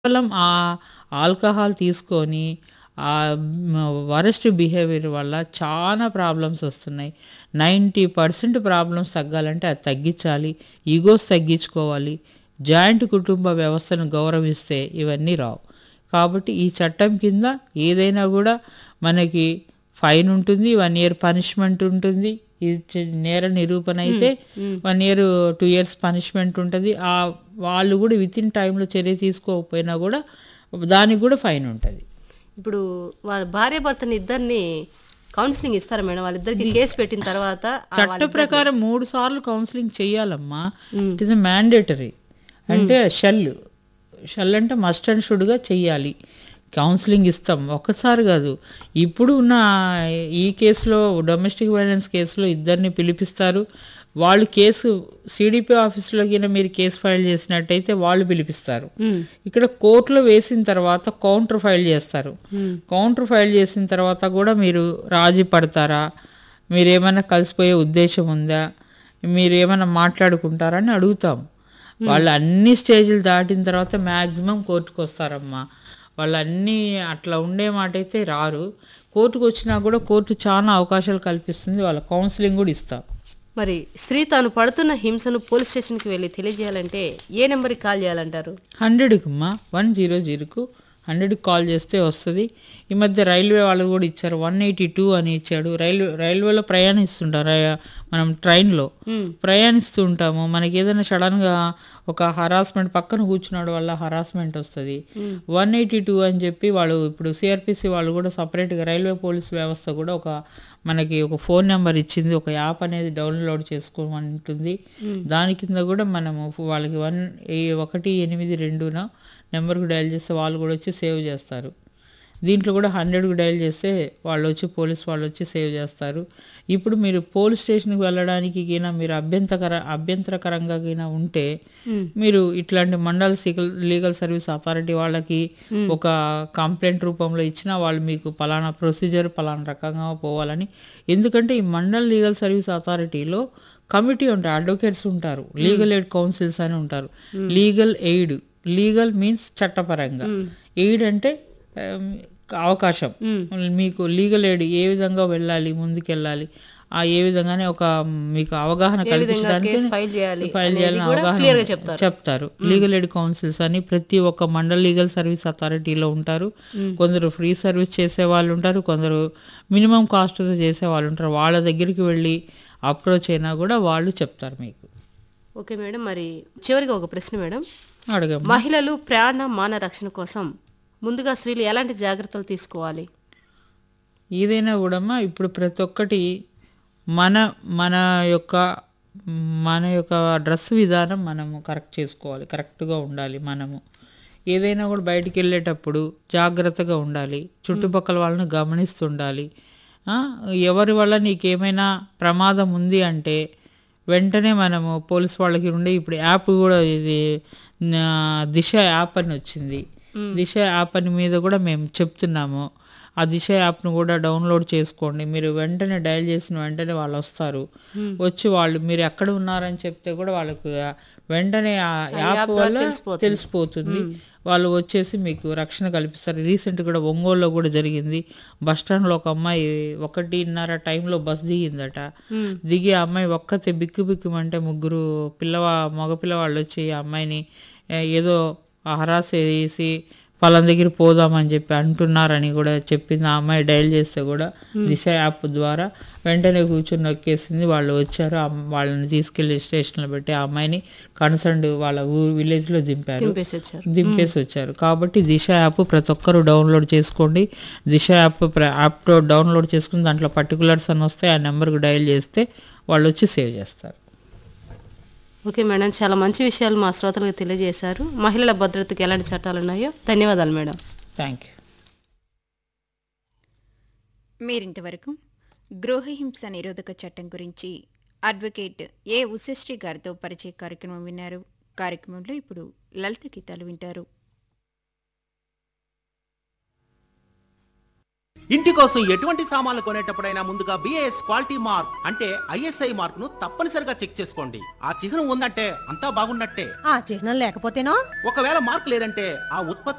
కేవలం ఆ ఆల్కహాల్ తీసుకొని ఆ వరస్ట్ బిహేవియర్ వల్ల చాలా ప్రాబ్లమ్స్ వస్తున్నాయి నైంటీ పర్సెంట్ ప్రాబ్లమ్స్ తగ్గాలంటే అది తగ్గించాలి ఈగోస్ తగ్గించుకోవాలి జాయింట్ కుటుంబ వ్యవస్థను గౌరవిస్తే ఇవన్నీ రావు కాబట్టి ఈ చట్టం కింద ఏదైనా కూడా మనకి ఫైన్ ఉంటుంది వన్ ఇయర్ పనిష్మెంట్ ఉంటుంది ఇది చి- నేర నిరూపణ అయితే one year two years punishment ఉంటుంది ఆ వాళ్ళు కూడా విత్ ఇన్ టైంలో చర్య తీసుకోకపోయినా కూడా దానికి కూడా ఫైన్ ఉంటుంది ఇప్పుడు వాళ్ళ భార్య భర్తని ఇద్దరిని కౌన్సిలింగ్ ఇస్తారా మేడం వాళ్ళిద్దరికి కేసు పెట్టిన తర్వాత ఆ చట్ట ప్రకారం మూడు సార్లు కౌన్సిలింగ్ చేయాలమ్మా ఇట్ ఇస్ మ్యాండేటరీ అంటే షెల్ షెల్ అంటే మస్ట్ అండ్ షుడ్గా చెయ్యాలి కౌన్సిలింగ్ ఇస్తాం ఒక్కసారి కాదు ఇప్పుడు ఉన్న ఈ కేసులో డొమెస్టిక్ వైలెన్స్ కేసులో ఇద్దరిని పిలిపిస్తారు వాళ్ళు కేసు సిడిపి ఆఫీసులో కింద మీరు కేసు ఫైల్ చేసినట్టయితే వాళ్ళు పిలిపిస్తారు ఇక్కడ కోర్టులో వేసిన తర్వాత కౌంటర్ ఫైల్ చేస్తారు కౌంటర్ ఫైల్ చేసిన తర్వాత కూడా మీరు రాజీ పడతారా మీరు ఏమైనా కలిసిపోయే ఉద్దేశం ఉందా మీరు ఏమైనా మాట్లాడుకుంటారా అని అడుగుతాం వాళ్ళు అన్ని స్టేజ్లు దాటిన తర్వాత మ్యాక్సిమం కోర్టుకు వస్తారమ్మా వాళ్ళు అన్నీ అట్లా ఉండే మాట అయితే రారు కోర్టుకు వచ్చినా కూడా కోర్టు చాలా అవకాశాలు కల్పిస్తుంది వాళ్ళ కౌన్సిలింగ్ కూడా ఇస్తాం మరి స్త్రీ తాను పడుతున్న హింసను పోలీస్ స్టేషన్కి వెళ్ళి తెలియజేయాలంటే ఏ నెంబర్కి కాల్ చేయాలంటారు హండ్రెడ్కి అమ్మా వన్ జీరో జీరోకు హండ్రెడ్కి కాల్ చేస్తే వస్తుంది ఈ మధ్య రైల్వే వాళ్ళు కూడా ఇచ్చారు వన్ ఎయిటీ టూ అని ఇచ్చాడు రైల్వే రైల్వేలో ప్రయాణిస్తుంటారు రై- మనం ట్రైన్లో ప్రయాణిస్తూ ఉంటాము మనకి ఏదైనా సడన్గా ఒక హరాస్మెంట్ పక్కన కూర్చున్నాడు వల్ల హరాస్మెంట్ వస్తుంది వన్ ఎయిటీ టూ అని చెప్పి వాళ్ళు ఇప్పుడు సిఆర్పిసి వాళ్ళు కూడా సపరేట్గా రైల్వే పోలీస్ వ్యవస్థ కూడా ఒక మనకి ఒక ఫోన్ నెంబర్ ఇచ్చింది ఒక యాప్ అనేది డౌన్లోడ్ చేసుకోమని ఉంటుంది దాని కింద కూడా మనము వాళ్ళకి వన్ ఏ- ఒకటి ఎనిమిది రెండున నెంబర్కి డయల్ చేస్తే వాళ్ళు కూడా వచ్చి సేవ్ చేస్తారు దీంట్లో కూడా హండ్రెడ్కి డయల్ చేస్తే వాళ్ళు వచ్చి పోలీస్ వాళ్ళు వచ్చి సేవ్ చేస్తారు ఇప్పుడు మీరు పోలీస్ స్టేషన్కి వెళ్ళడానికి గిన మీరు అభ్యంతకర అభ్యంతరకరంగా గిన ఉంటే మీరు ఇట్లాంటి మండల్ సికల్ లీగల్ సర్వీస్ అథారిటీ వాళ్ళకి ఒక కంప్లైంట్ రూపంలో ఇచ్చినా వాళ్ళు మీకు పలానా ప్రొసీజర్ పలానా రకంగా పోవాలని ఎందుకంటే ఈ మండల్ లీగల్ సర్వీస్ అథారిటీలో కమిటీ ఉంటారు అడ్వకేట్స్ ఉంటారు లీగల్ ఎయిడ్ కౌన్సిల్స్ అని ఉంటారు లీగల్ ఎయిడ్ లీగల్ మీన్స్ చట్టపరంగా ఎయిడ్ అంటే ఆమ్, అవకాశం మీకు లీగల్ ఎయిడ్ ఏ విధంగా వెళ్ళాలి ముందుకెళ్ళాలి ఆ ఏ విధంగానే ఒక మీకు అవగాహన కల్పించడానికి కేసు ఫైల్ చేయాలి ఫైల్ అనేది చేయాలని కూడా అవగాహన clear గా చెప్తారు. చెప్తారు లీగల్ ఎయిడ్ కౌన్సిల్స్ అని ప్రతి ఒక్క మండల్ లీగల్ సర్వీస్ అథారిటీలో ఉంటారు కొందరు ఫ్రీ సర్వీస్ చేసే వాళ్ళు ఉంటారు కొందరు మినిమం కాస్ట్తో చేసే వాళ్ళు ఉంటారు వాళ్ళ దగ్గరికి వెళ్ళి అప్రోచ్ అయినా కూడా వాళ్ళు చెప్తారు మీకు ఓకే మేడం మరి చివరిగా ఒక ప్రశ్న మేడం అడగం మహిళలు ప్రాణ మాన రక్షణ కోసం ముందుగా స్త్రీలు ఎలాంటి జాగ్రత్తలు తీసుకోవాలి ఏదైనా కూడమ్మా ఇప్పుడు ప్రతి ఒక్కటి మన మన యొక్క మన యొక్క డ్రెస్ విధానం మనము కరెక్ట్ చేసుకోవాలి కరెక్ట్గా ఉండాలి మనము ఏదైనా కూడా బయటికి వెళ్ళేటప్పుడు జాగ్రత్తగా ఉండాలి చుట్టుపక్కల వాళ్ళని గమనిస్తుండాలి ఆ, ఎవరి వల్ల నీకేమైనా ప్రమాదం ఉంది అంటే వెంటనే మనము పోలీస్ వాళ్ళకి ఉండే ఇప్పుడు యాప్ కూడా ఇది ఆ, దిశ యాప్ అని వచ్చింది దిశ యాప్ అని మీద కూడా మేము చెప్తున్నాము ఆ దిశ యాప్ను కూడా డౌన్లోడ్ చేసుకోండి మీరు వెంటనే డయల్ చేసిన వెంటనే వాళ్ళు వస్తారు వచ్చి వాళ్ళు మీరు ఎక్కడ ఉన్నారని చెప్తే కూడా వాళ్ళకు వెంటనే ఆ యాప్ వల్ల తెలిసిపోతుంది వాళ్ళు వచ్చేసి మీకు రక్షణ కల్పిస్తారు రీసెంట్ కూడా ఒంగోలులో కూడా జరిగింది బస్ స్టాండ్లో ఒక అమ్మాయి ఒకటిన్నర టైంలో బస్ దిగిందట దిగి ఆ అమ్మాయి ఒక్కతే బిక్కు బిక్కుమంటే ముగ్గురు పిల్లవా మగ పిల్లవాళ్ళు వచ్చి ఆ అమ్మాయిని ఏ, ఏదో హరాస్ వేసి వాళ్ళ దగ్గర పోదామని చెప్పి అంటున్నారని కూడా చెప్పింది ఆ అమ్మాయి డయల్ చేస్తే కూడా దిశ యాప్ ద్వారా వెంటనే కూర్చొని నొక్కేసింది వాళ్ళు వచ్చారు ఆ అమ్మ- వాళ్ళని తీసుకెళ్లి స్టేషన్లో పెట్టి ఆ అమ్మాయిని కన్సర్న్డ్ వాళ్ళ ఊరు విలేజ్లో దింపారు దింపేసి వచ్చారు దింపేసి వచ్చారు కాబట్టి దిశ యాప్ ప్రతి ఒక్కరు డౌన్లోడ్ చేసుకోండి దిశ యాప్ ప్ర- యాప్ డౌన్లోడ్ చేసుకుని దాంట్లో పర్టికులర్స్ అని వస్తే ఆ నెంబర్కి డయల్ చేస్తే వాళ్ళు వచ్చి సేవ్ చేస్తారు ఓకే మేడం చాలా మంచి విషయాలు మా శ్రోతలకు తెలియజేశారు మహిళల భద్రతకు ఎలాంటి చట్టాలు ఉన్నాయో ధన్యవాదాలు మేడం థ్యాంక్ యూ మీరింతవరకు గృహహింస నిరోధక చట్టం గురించి అడ్వకేట్ ఏ ఉషశ్రీ గారితో పరిచయ కార్యక్రమం విన్నారు కార్యక్రమంలో ఇప్పుడు లలిత గీతాలు వింటారు ఇంటి కోసం ఎటువంటి సామాన్లు కొనేటప్పుడైనా ముందుగా బిఏఎస్ క్వాలిటీ మార్క్ అంటే ఐఎస్ఐ మార్క్ ను తప్పనిసరిగా చెక్ చేసుకోండి ఆ చిహ్నం ఉందంటే అంతా బాగున్నట్టే ఆ చిహ్నం లేకపోతేనో ఒకవేళ మార్క్ లేదంటే ఆ ఉత్పత్తి